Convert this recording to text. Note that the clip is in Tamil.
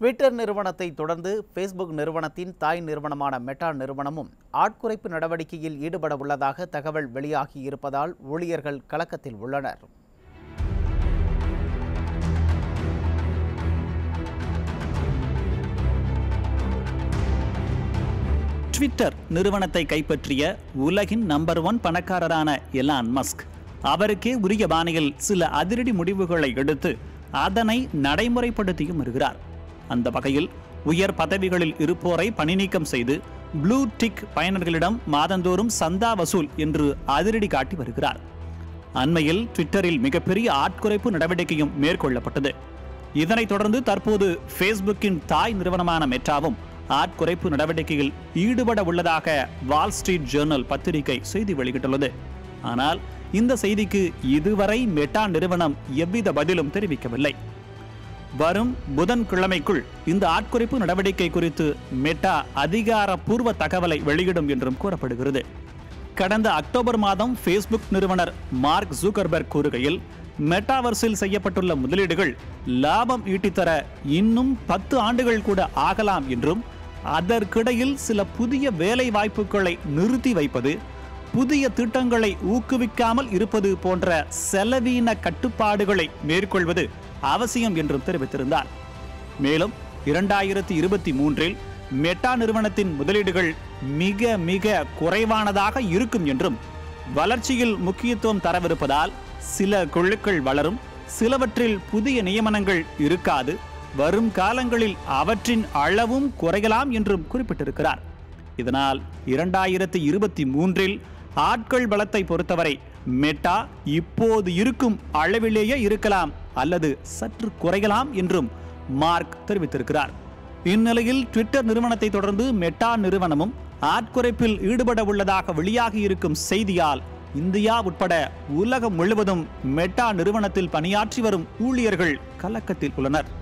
ட்விட்டர் நிறுவனத்தை தொடர்ந்து ஃபேஸ்புக் நிறுவனத்தின் தாய் நிறுவனமான மெட்டா நிறுவனமும் ஆட்குறைப்பு நடவடிக்கையில் ஈடுபட உள்ளதாக தகவல் வெளியாகியிருப்பதால் ஊழியர்கள் கலக்கத்தில் உள்ளனர் ட்விட்டர் நிறுவனத்தை கைப்பற்றிய உலகின் நம்பர் ஒன் பணக்காரரான எலான் மஸ்க் அவருக்கே உரிய பாணியில் சில அதிரடி முடிவுகளை எடுத்து அதனை நடைமுறைப்படுத்தியும் வருகிறார் அந்த வகையில் உயர் பதவிகளில் இருப்போரை பணிநீக்கம் செய்து ப்ளூ டிக் பயனர்களிடம் மாதந்தோறும் சந்தா வசூல் என்று அதிரடி காட்டி வருகிறார் அண்மையில் ட்விட்டரில் மிகப்பெரிய ஆட்குறைப்பு நடவடிக்கையும் மேற்கொள்ளப்பட்டது இதனைத் தொடர்ந்து தற்போது ஃபேஸ்புக்கின் தாய் நிறுவனமான மெட்டாவும் ஆட்குறைப்பு நடவடிக்கையில் ஈடுபட உள்ளதாக வால் ஸ்ட்ரீட் ஜேர்னல் பத்திரிகை செய்தி வெளியிட்டுள்ளது ஆனால் இந்த செய்திக்கு இதுவரை மெட்டா நிறுவனம் எவ்வித பதிலும் தெரிவிக்கவில்லை வரும் புதன்கிழமைக்குள் இந்த ஆட்குறைப்பு நடவடிக்கை குறித்து மெட்டா அதிகாரப்பூர்வ தகவலை வெளியிடும் என்றும் கூறப்படுகிறது கடந்த அக்டோபர் மாதம் ஃபேஸ்புக் நிறுவனர் மார்க் ஜூக்கர்பர்க் கூறுகையில் மெட்டாவர்ஸில் செய்யப்பட்டுள்ள முதலீடுகள் லாபம் ஈட்டித்தர இன்னும் பத்து ஆண்டுகள் கூட ஆகலாம் என்றும் அதற்கிடையில் சில புதிய வேலை வாய்ப்புகளை நிறுத்தி வைப்பது புதிய திட்டங்களை ஊக்குவிக்காமல் இருப்பது போன்ற செலவீன கட்டுப்பாடுகளை மேற்கொள்வது அவசியம் என்றும் தெரிவித்திருந்தார் மேலும் இரண்டாயிரத்தி இருபத்தி மூன்றில் மெட்டா நிறுவனத்தின் முதலீடுகள் மிக மிக குறைவானதாக இருக்கும் என்றும் வளர்ச்சியில் முக்கியத்துவம் தரவிருப்பதால் சில குழுக்கள் வளரும் சிலவற்றில் புதிய நியமனங்கள் இருக்காது வரும் காலங்களில் அவற்றின் அளவும் குறையலாம் என்றும் குறிப்பிட்டிருக்கிறார் இதனால் இரண்டாயிரத்தி இருபத்தி மூன்றில் ஆட்கள் பலத்தை பொறுத்தவரை மெட்டா இப்போது இருக்கும் அளவிலேயே இருக்கலாம் அல்லது சற்று குறையலாம் என்றும் மார்க் தெரிவித்திருக்கிறார் இந்நிலையில் ட்விட்டர் நிறுவனத்தை தொடர்ந்து மெட்டா நிறுவனமும் ஆட்குறைப்பில் ஈடுபட உள்ளதாக வெளியாகி இருக்கும் செய்தியால் இந்தியா உட்பட உலகம் முழுவதும் மெட்டா நிறுவனத்தில் பணியாற்றி வரும் ஊழியர்கள் கலக்கத்தில் உள்ளனர்